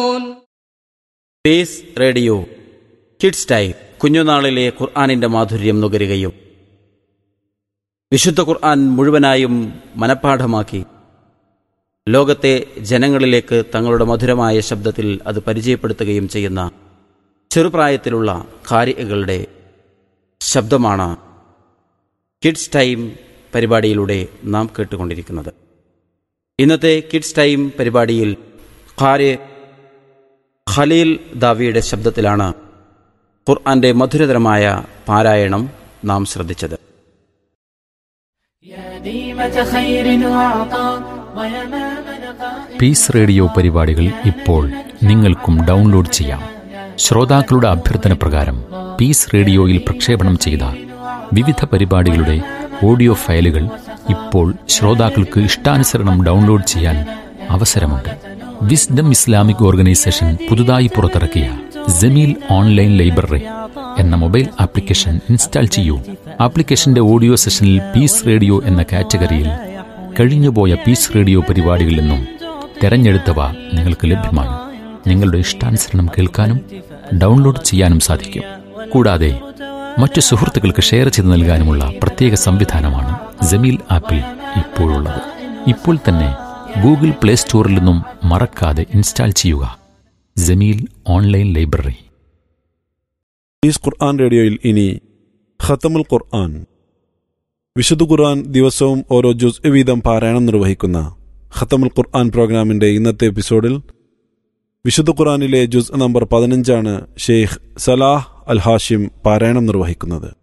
piece radio kids time കുഞ്ഞുനാളിലെ ഖുർആാനിന്റെ മാധുര്യം നുകരുകയും വിശുദ്ധ ഖുർആൻ മുഴുവനായും മനഃപ്പാഠമാക്കി ലോകത്തെ ജനങ്ങളിലേക്ക് തങ്ങളുടെ മധുരമായ ശബ്ദത്തിൽ അത് പരിചയപ്പെടുത്തുകയും ചെയ്യുന്ന ചെറുപ്രായത്തിലുള്ള കാരികളുടെ ശബ്ദമാണ് കിഡ്സ് ടൈം പരിപാടിയിലൂടെ നാം കേട്ടുകൊണ്ടിരിക്കുന്നത് ഇന്നത്തെ കിഡ്സ് ടൈം പരിപാടിയിൽ ഖാരെ ഖലീൽ ദാവിയുടെ ശബ്ദത്തിലാണ് ഖുർആന്റെ മധുരതരമായ പാരായണം നാം ശ്രദ്ധിച്ചത് يا ديمة خير وعطاء ويمام نقاء പീസ് റേഡിയോ പരിപാടികൾ ഇപ്പോൾ നിങ്ങൾക്കും ഡൗൺലോഡ് ചെയ്യാം ശ്രോതാക്കളുടെ അഭ്യർത്ഥന പ്രകാരം പീസ് റേഡിയോയിൽ പ്രക്ഷേപണം ചെയ്ത വിവിധ പരിപാടികളുടെ ഓഡിയോ ഫയലുകൾ ഇപ്പോൾ ശ്രോതാക്കൾക്ക് ഇഷ്ടാനുസരണം ഡൗൺലോഡ് ചെയ്യാൻ അവസരമുണ്ട് വിസ്ഡം ഇസ്ലാമിക് ഓർഗനൈസേഷൻ പുതുതായി പുറത്തിറക്കിയ ജമീൽ ഓൺലൈൻ ലൈബ്രറി എന്ന മൊബൈൽ ആപ്ലിക്കേഷൻ ഇൻസ്റ്റാൾ ചെയ്യൂ ആപ്ലിക്കേഷന്റെ ഓഡിയോ സെഷനിൽ പീസ് റേഡിയോ എന്ന കാറ്റഗറിയിൽ കഴിഞ്ഞുപോയ പീസ് റേഡിയോ പരിപാടികളിൽ നിന്നും തെരഞ്ഞെടുത്തവ നിങ്ങൾക്ക് ലഭ്യമാണ് നിങ്ങളുടെ ഇഷ്ടാനുസരണം കേൾക്കാനും ഡൗൺലോഡ് ചെയ്യാനും സാധിക്കും കൂടാതെ മറ്റു സുഹൃത്തുക്കൾക്ക് ഷെയർ ചെയ്ത് നൽകാനുമുള്ള പ്രത്യേക സംവിധാനമാണ് ജമീൽ ആപ്പിൽ ഇപ്പോഴുള്ളത് ഇപ്പോൾ തന്നെ ഗൂഗിൾ പ്ലേ സ്റ്റോറിൽ നിന്നും മറക്കാതെ ഇൻസ്റ്റാൾ ചെയ്യുക Jameel online library is Quran റേഡിയോയിൽ ഇനി ഖത്തമുൽ ഖുർആൻ വിശുദ്ധ ഖുർആൻ ദിവസവും ഓരോ ജുസ് വീതം പാരായണം നിർവഹിക്കുന്ന ഖത്തമുൽ ഖുർആൻ പ്രോഗ്രാമിന്റെ ഇന്നത്തെ എപ്പിസോഡിൽ വിശുദ്ധ ഖുർആനിലെ ജുസ് നമ്പർ പതിനഞ്ചാണ് ഷെയ്ഖ് സലാഹ് അൽ ഹാഷിം പാരായണം നിർവഹിക്കുന്നത്